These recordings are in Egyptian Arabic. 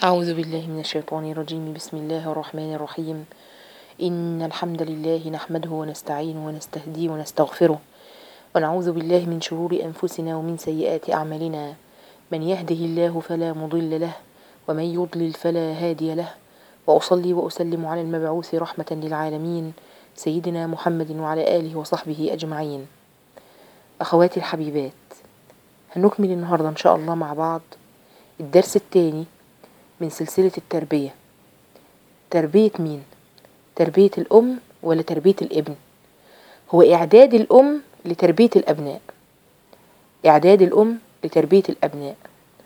أعوذ بالله من الشيطان الرجيم بسم الله الرحمن الرحيم إن الحمد لله نحمده ونستعينه ونستهديه ونستغفره ونعوذ بالله من شرور أنفسنا ومن سيئات أعمالنا من يهده الله فلا مضل له ومن يضلل فلا هادي له وأصلي وأسلم على المبعوث رحمة للعالمين سيدنا محمد وعلى آله وصحبه أجمعين أخواتي الحبيبات هنكمل النهاردة إن شاء الله مع بعض الدرس الثاني من سلسلة التربية تربية مين؟ تربية الأم ولا تربية الابن؟ هو إعداد الأم لتربية الأبناء إعداد الأم لتربية الأبناء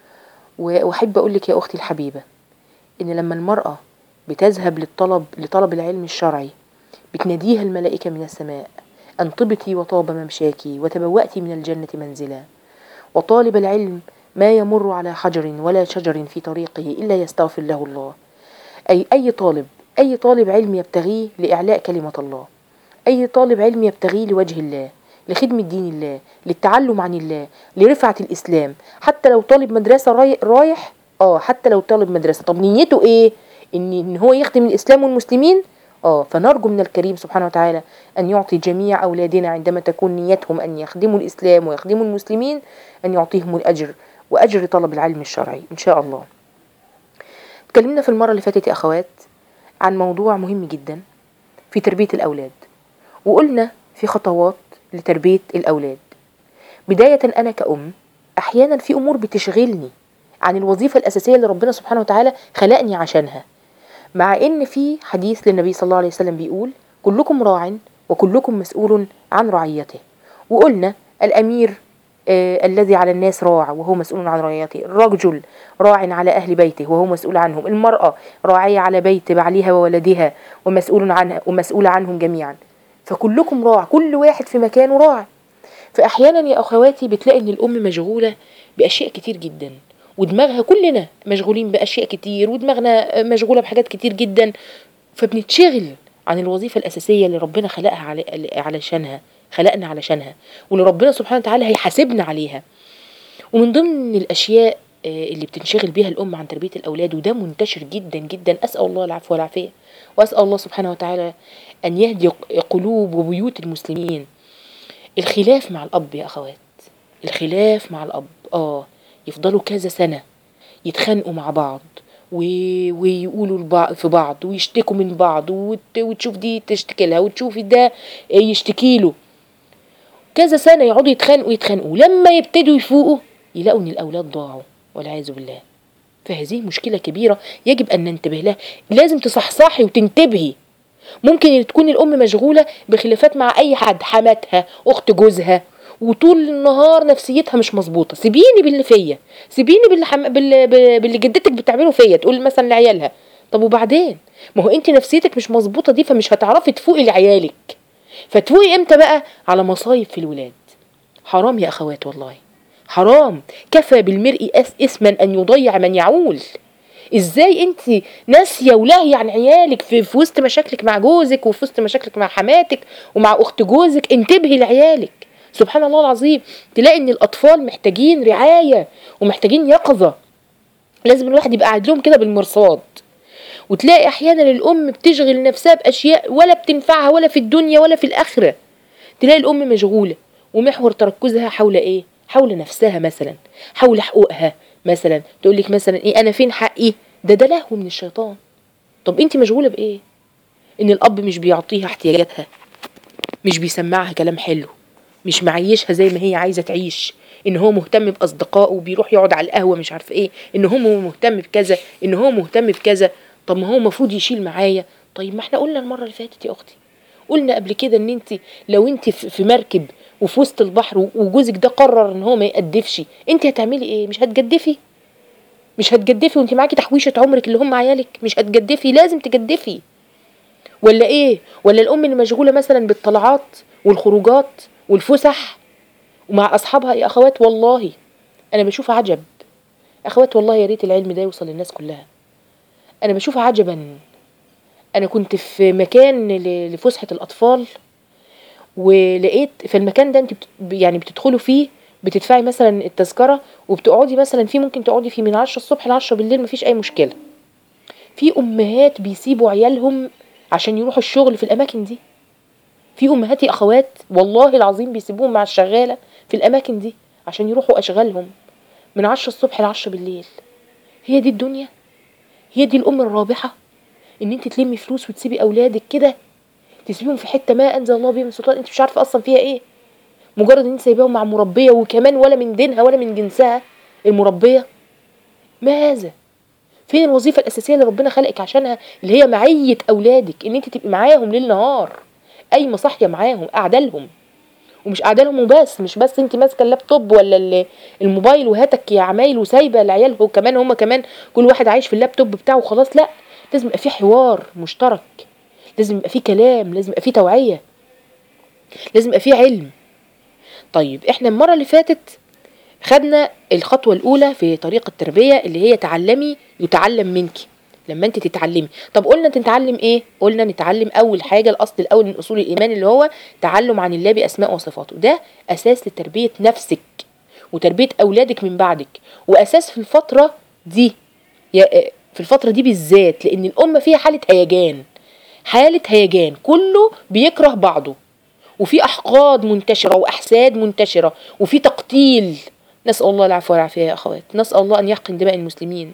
وأحب أقول لك يا أختي الحبيبة إن لما المرأة بتذهب للطلب لطلب العلم الشرعي بتناديها الملائكة من السماء أن طبتي وطاب ممشاكي وتبوأتي من الجنة منزلا وطالب العلم ما يمر على حجر ولا شجر في طريقه إلا يستغفر له الله أي أي طالب أي طالب علم يبتغيه لإعلاء كلمة الله أي طالب علم يبتغيه لوجه الله لخدمة دين الله للتعلم عن الله لرفعة الإسلام حتى لو طالب مدرسة راي- رايح اه حتى لو طالب مدرسة طب نيته ايه ان, إن هو يخدم الإسلام والمسلمين اه فنرجو من الكريم سبحانه وتعالى أن يعطي جميع أولادنا عندما تكون نيتهم أن يخدموا الإسلام ويخدموا المسلمين أن يعطيهم الأجر وأجر طلب العلم الشرعي إن شاء الله اتكلمنا في المرة اللي فاتت يا أخوات عن موضوع مهم جدا في تربية الأولاد وقلنا في خطوات لتربية الأولاد بداية أنا كأم أحيانا في أمور بتشغلني عن الوظيفة الأساسية اللي ربنا سبحانه وتعالى خلقني عشانها مع إن في حديث للنبي صلى الله عليه وسلم بيقول كلكم راع وكلكم مسؤول عن رعيته وقلنا الأمير آه الذي على الناس راع وهو مسؤول عن رعيته الرجل راع على أهل بيته وهو مسؤول عنهم المرأة راعية على بيت بعلها وولدها ومسؤول عنها ومسؤول عنهم جميعا فكلكم راع كل واحد في مكانه راع فأحيانا يا أخواتي بتلاقي إن الأم مشغولة بأشياء كتير جدا ودماغها كلنا مشغولين بأشياء كتير ودماغنا مشغولة بحاجات كتير جدا فبنتشغل عن الوظيفة الأساسية اللي ربنا خلقها على علشانها خلقنا علشانها واللي ربنا سبحانه وتعالى هيحاسبنا عليها ومن ضمن الأشياء آه، اللي بتنشغل بيها الأم عن تربية الأولاد وده منتشر جدا جدا أسأل الله العفو والعافية وأسأل الله سبحانه وتعالى أن يهدي قلوب وبيوت المسلمين الخلاف مع الأب يا أخوات الخلاف مع الأب آه يفضلوا كذا سنة يتخانقوا مع بعض و... ويقولوا لبعض في بعض ويشتكوا من بعض وت... وتشوف دي تشتكي لها وتشوف ده يشتكي له كذا سنة يقعدوا يتخانقوا يتخانقوا لما يبتدوا يفوقوا يلاقوا ان الاولاد ضاعوا والعياذ بالله فهذه مشكلة كبيرة يجب ان ننتبه لها لازم تصحصحي وتنتبهي ممكن تكون الام مشغولة بخلافات مع اي حد حماتها اخت جوزها وطول النهار نفسيتها مش مظبوطه سيبيني باللي فيا سيبيني باللي, حم... باللي, باللي جدتك بتعمله فيا تقول مثلا لعيالها طب وبعدين ما هو انت نفسيتك مش مظبوطه دي فمش هتعرفي تفوقي لعيالك فتفوقي امتى بقى على مصايب في الولاد حرام يا اخوات والله حرام كفى بالمرء أس- اسما ان يضيع من يعول ازاي انت ناسيه ولاهيه عن عيالك في, في وسط مشاكلك مع جوزك وفي وسط مشاكلك مع حماتك ومع اخت جوزك انتبهي لعيالك سبحان الله العظيم تلاقي ان الاطفال محتاجين رعايه ومحتاجين يقظه لازم الواحد يبقى قاعد لهم كده بالمرصاد وتلاقي احيانا الام بتشغل نفسها باشياء ولا بتنفعها ولا في الدنيا ولا في الاخره تلاقي الام مشغوله ومحور تركزها حول ايه حول نفسها مثلا حول حقوقها مثلا تقول لك مثلا ايه انا فين حقي ده ده لهو من الشيطان طب انت مشغوله بايه ان الاب مش بيعطيها احتياجاتها مش بيسمعها كلام حلو مش معيشها زي ما هي عايزه تعيش ان هو مهتم باصدقائه وبيروح يقعد على القهوه مش عارفه ايه ان هو مهتم بكذا ان هو مهتم بكذا طب ما هو المفروض يشيل معايا طيب ما احنا قلنا المره اللي فاتت يا اختي قلنا قبل كده ان انت لو انت في في مركب وفي وسط البحر وجوزك ده قرر ان هو ما يقدفش انت هتعملي ايه مش هتجدفي مش هتجدفي وانت معاكي تحويشه عمرك اللي هم عيالك مش هتجدفي لازم تجدفي ولا ايه ولا الام اللي مشغوله مثلا بالطلعات والخروجات والفسح ومع اصحابها يا اخوات والله انا بشوف عجب اخوات والله يا ريت العلم ده يوصل للناس كلها انا بشوف عجبا انا كنت في مكان ل- لفسحه الاطفال ولقيت في المكان ده انت بت... يعني بتدخلوا فيه بتدفعي مثلا التذكره وبتقعدي مثلا فيه ممكن تقعدي فيه من 10 الصبح ل 10 بالليل مفيش اي مشكله في امهات بيسيبوا عيالهم عشان يروحوا الشغل في الاماكن دي في امهات يا اخوات والله العظيم بيسيبوهم مع الشغاله في الاماكن دي عشان يروحوا اشغالهم من عشرة الصبح لعشرة بالليل هي دي الدنيا هي دي الام الرابحه ان انت تلمي فلوس وتسيبي اولادك كده تسيبيهم في حته ما انزل الله بهم من سلطان انت مش عارفه اصلا فيها ايه مجرد ان انت سايباهم مع مربيه وكمان ولا من دينها ولا من جنسها المربيه ما هذا فين الوظيفه الاساسيه اللي ربنا خلقك عشانها اللي هي معيه اولادك ان انت تبقي معاهم ليل نهار قايمه صاحيه معاهم قاعده لهم ومش قاعده لهم وبس مش بس انت ماسكه اللابتوب ولا ال- الموبايل وهاتك يا عمايل وسايبه العيال هو كمان هم كمان كل واحد عايش في اللابتوب بتاعه وخلاص لا لازم يبقى في حوار مشترك لازم يبقى في كلام لازم يبقى في توعيه لازم يبقى في علم طيب احنا المره اللي فاتت خدنا الخطوه الاولى في طريق التربيه اللي هي تعلمي يتعلم منك لما انت تتعلمي طب قلنا تتعلم ايه قلنا نتعلم اول حاجه الاصل الاول من اصول الايمان اللي هو تعلم عن الله باسماء وصفاته ده اساس لتربيه نفسك وتربيه اولادك من بعدك واساس في الفتره دي يا- في الفتره دي بالذات لان الامه فيها حاله هيجان حاله هيجان كله بيكره بعضه وفي احقاد منتشره واحساد منتشره وفي تقتيل نسال الله العفو والعافيه يا اخوات نسال الله ان يحقن دماء المسلمين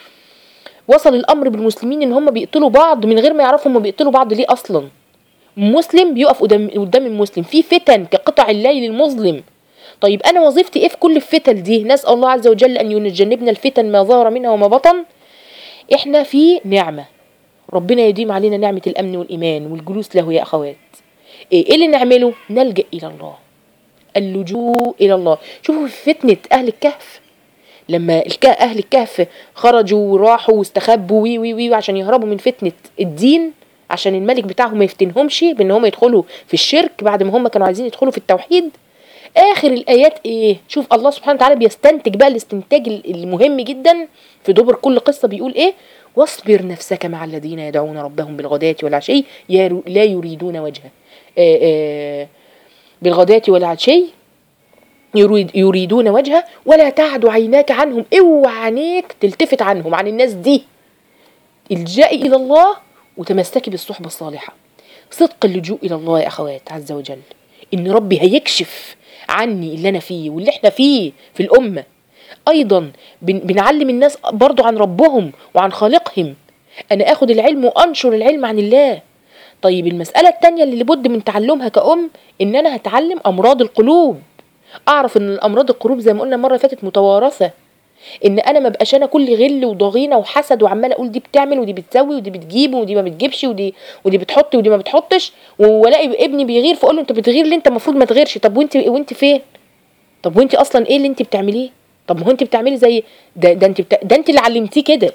وصل الامر بالمسلمين ان هم بيقتلوا بعض من غير ما يعرفوا هم بيقتلوا بعض ليه اصلا مسلم بيقف قدام قدام المسلم في فتن كقطع الليل المظلم طيب انا وظيفتي ايه في كل الفتن دي نسال الله عز وجل ان يجنبنا الفتن ما ظهر منها وما بطن احنا في نعمه ربنا يديم علينا نعمه الامن والايمان والجلوس له يا اخوات ايه إيه اللي نعمله نلجا الى الله اللجوء الى الله شوفوا في فتنه اهل الكهف لما الك- اهل الكهف خرجوا وراحوا واستخبوا وي وي وي عشان يهربوا من فتنه الدين عشان الملك بتاعهم ما يفتنهمش بان هم يدخلوا في الشرك بعد ما هم كانوا عايزين يدخلوا في التوحيد اخر الايات ايه شوف الله سبحانه وتعالى بيستنتج بقى الاستنتاج ال- المهم جدا في دبر كل قصه بيقول ايه واصبر نفسك مع الذين يدعون ربهم بالغداة والعشي يا- لا يريدون وجهه آه، آه، بالغداة والعشي يريد يريدون وجهه ولا تعد عيناك عنهم اوعى عينيك تلتفت عنهم عن الناس دي الجئي الى الله وتمسكي بالصحبه الصالحه صدق اللجوء الى الله يا اخوات عز وجل ان ربي هيكشف عني اللي انا فيه واللي احنا فيه في الامه ايضا بن- بنعلم الناس برضو عن ربهم وعن خالقهم انا اخد العلم وانشر العلم عن الله طيب المسألة التانية اللي لابد من تعلمها كأم إن أنا هتعلم أمراض القلوب أعرف إن الأمراض القلوب زي ما قلنا المرة اللي فاتت متوارثة إن أنا ما بقاش أنا كل غل وضغينة وحسد وعمالة أقول دي بتعمل ودي بتسوي ودي بتجيب ودي ما بتجيبش ودي ودي بتحط ودي ما بتحطش والاقي ابني بيغير فاقول له انت بتغير ليه انت المفروض ما تغيرش طب وانت وانت فين طب وانت اصلا ايه اللي انت بتعمليه طب ما هو انت بتعملي زي ده ده انت بتا... ده انت اللي علمتيه كده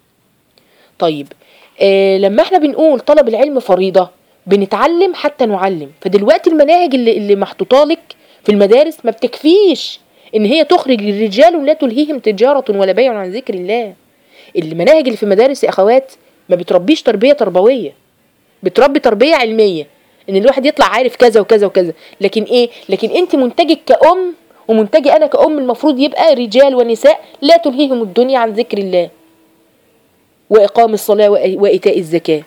طيب آه لما احنا بنقول طلب العلم فريضة بنتعلم حتى نعلم فدلوقتي المناهج اللي, اللي محطوطه لك في المدارس ما بتكفيش ان هي تخرج الرجال لا تلهيهم تجارة ولا بيع عن ذكر الله المناهج اللي في المدارس يا اخوات ما بتربيش تربية تربوية بتربي تربية علمية ان الواحد يطلع عارف كذا وكذا وكذا لكن ايه لكن انت منتجك كأم ومنتجي انا كأم المفروض يبقى رجال ونساء لا تلهيهم الدنيا عن ذكر الله وإقام الصلاة وإ- وإيتاء الزكاة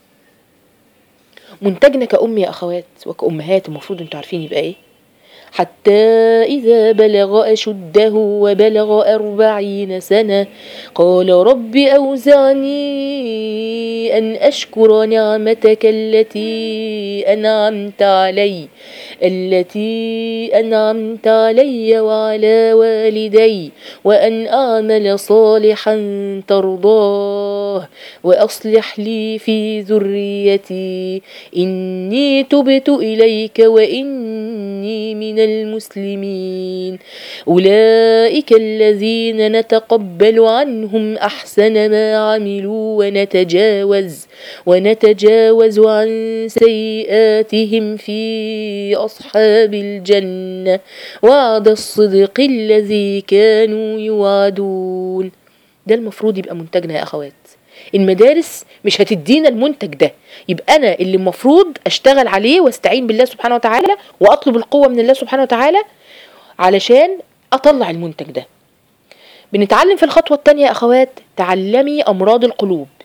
منتجنا كأم يا أخوات وكأمهات المفروض انتوا عارفين يبقى إيه حتى إذا بلغ أشده وبلغ أربعين سنة قال رب أوزعني أن أشكر نعمتك التي أنعمت علي التي أنعمت علي وعلى والدي وأن أعمل صالحا ترضاه وأصلح لي في ذريتي إني تبت إليك وإني من المسلمين أولئك الذين نتقبل عنهم أحسن ما عملوا ونتجاوز ونتجاوز عن سيئاتهم في أصحاب الجنة وعد الصدق الذي كانوا يوعدون ده المفروض يبقى منتجنا يا أخوات المدارس مش هتدينا المنتج ده يبقى أنا اللي المفروض أشتغل عليه واستعين بالله سبحانه وتعالى وأطلب القوة من الله سبحانه وتعالى علشان أطلع المنتج ده بنتعلم في الخطوة التانية يا أخوات تعلمي أمراض القلوب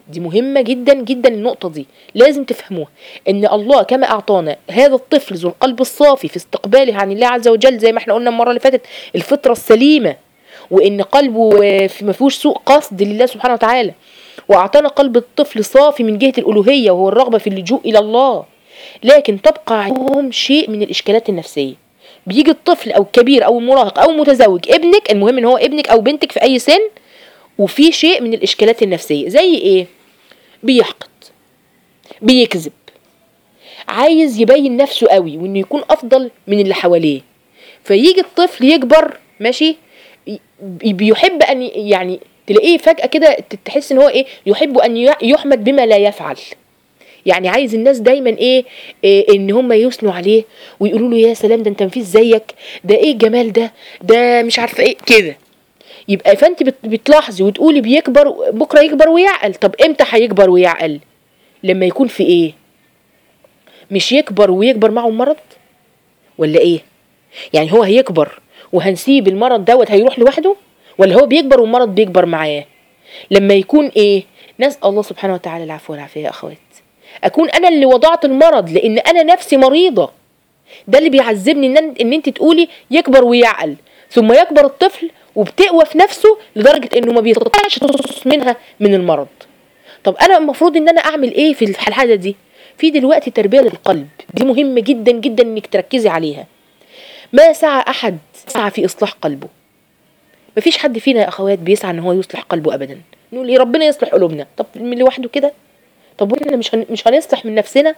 دي مهمة جدا جدا النقطة دي لازم تفهموها ان الله كما اعطانا هذا الطفل ذو القلب الصافي في استقباله عن الله عز وجل زي ما احنا قلنا المرة اللي فاتت الفطرة السليمة وان قلبه آه، في- ما فيهوش سوء قصد لله سبحانه وتعالى واعطانا قلب الطفل صافي من جهة الالوهية وهو الرغبة في اللجوء الى الله لكن تبقى عندهم شيء من الاشكالات النفسية بيجي الطفل او الكبير او المراهق او المتزوج ابنك المهم ان هو ابنك او بنتك في اي سن وفي شيء من الاشكالات النفسيه زي ايه بيحقد بيكذب عايز يبين نفسه قوي وانه يكون افضل من اللي حواليه فيجي الطفل يكبر ماشي ي- بيحب ان ي- يعني تلاقيه فجأة كده ت- تحس ان هو ايه يحب ان ي- يحمد بما لا يفعل يعني عايز الناس دايما ايه, إيه ان هم يثنوا عليه ويقولوا له يا سلام ده انت مفيش زيك ده ايه الجمال ده ده مش عارفه ايه كده يبقى فانت بت- بتلاحظي وتقولي بيكبر بكره يكبر ويعقل طب امتى هيكبر ويعقل لما يكون في ايه مش يكبر ويكبر معه المرض ولا ايه يعني هو هيكبر وهنسيب المرض دوت هيروح لوحده ولا هو بيكبر والمرض بيكبر معاه لما يكون ايه نسال الله سبحانه وتعالى العفو والعافيه يا اخوات اكون انا اللي وضعت المرض لان انا نفسي مريضه ده اللي بيعذبني ان ان انت تقولي يكبر ويعقل ثم يكبر الطفل وبتقوى في نفسه لدرجه انه ما بيستطيعش تصص منها من المرض طب انا المفروض ان انا اعمل ايه في الحاله دي في دلوقتي تربيه للقلب دي مهمه جدا جدا انك تركزي عليها ما سعى احد سعى في اصلاح قلبه مفيش حد فينا يا اخوات بيسعى ان هو يصلح قلبه ابدا نقول ايه ربنا يصلح قلوبنا طب من لوحده كده طب واحنا مش هن... مش هنصلح من نفسنا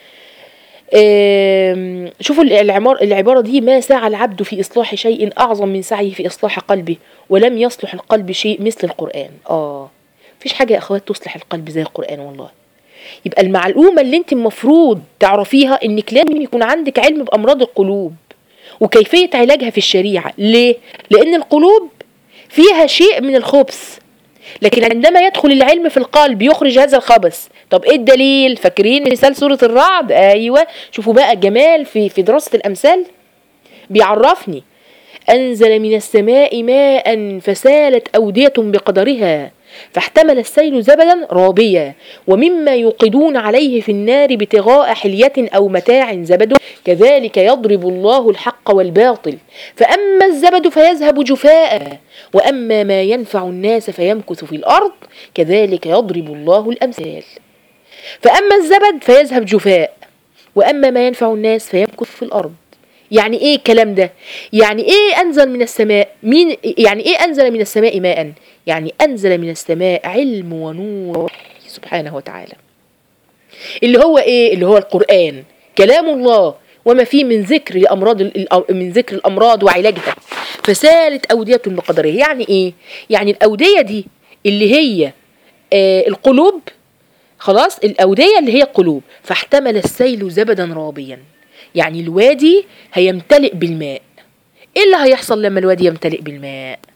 آم، شوفوا العمار العبارة دي ما سعى العبد في إصلاح شيء أعظم من سعيه في إصلاح قلبه ولم يصلح القلب شيء مثل القرآن آه مفيش حاجة يا أخوات تصلح القلب زي القرآن والله يبقى المعلومة اللي انت المفروض تعرفيها انك لازم يكون عندك علم بأمراض القلوب وكيفية علاجها في الشريعة ليه؟ لأن القلوب فيها شيء من الخبث لكن عندما يدخل العلم في القلب يخرج هذا الخبث طب ايه الدليل فاكرين مثال سورة الرعد ايوه شوفوا بقى الجمال في في دراسة الامثال بيعرفني أنزل من السماء ماء فسالت أودية بقدرها فاحتمل السيل زبدا رابيا ومما يوقدون عليه في النار ابتغاء حلية أو متاع زبد كذلك يضرب الله الحق والباطل فأما الزبد فيذهب جفاء وأما ما ينفع الناس فيمكث في الأرض كذلك يضرب الله الأمثال فأما الزبد فيذهب جفاء وأما ما ينفع الناس فيمكث في الأرض يعني ايه الكلام ده يعني ايه انزل من السماء مين يعني ايه انزل من السماء ماء يعني انزل من السماء علم ونور ووحي سبحانه وتعالى اللي هو ايه اللي هو القرآن كلام الله وما فيه من ذكر الامراض من ذكر الامراض وعلاجها فسالت اودية بقدرها يعني ايه يعني الاودية دي اللي هي آه القلوب خلاص الاودية اللي هي القلوب فاحتمل السيل زبدا رابيا يعني الوادي هيمتلئ بالماء ايه اللي هيحصل لما الوادي يمتلئ بالماء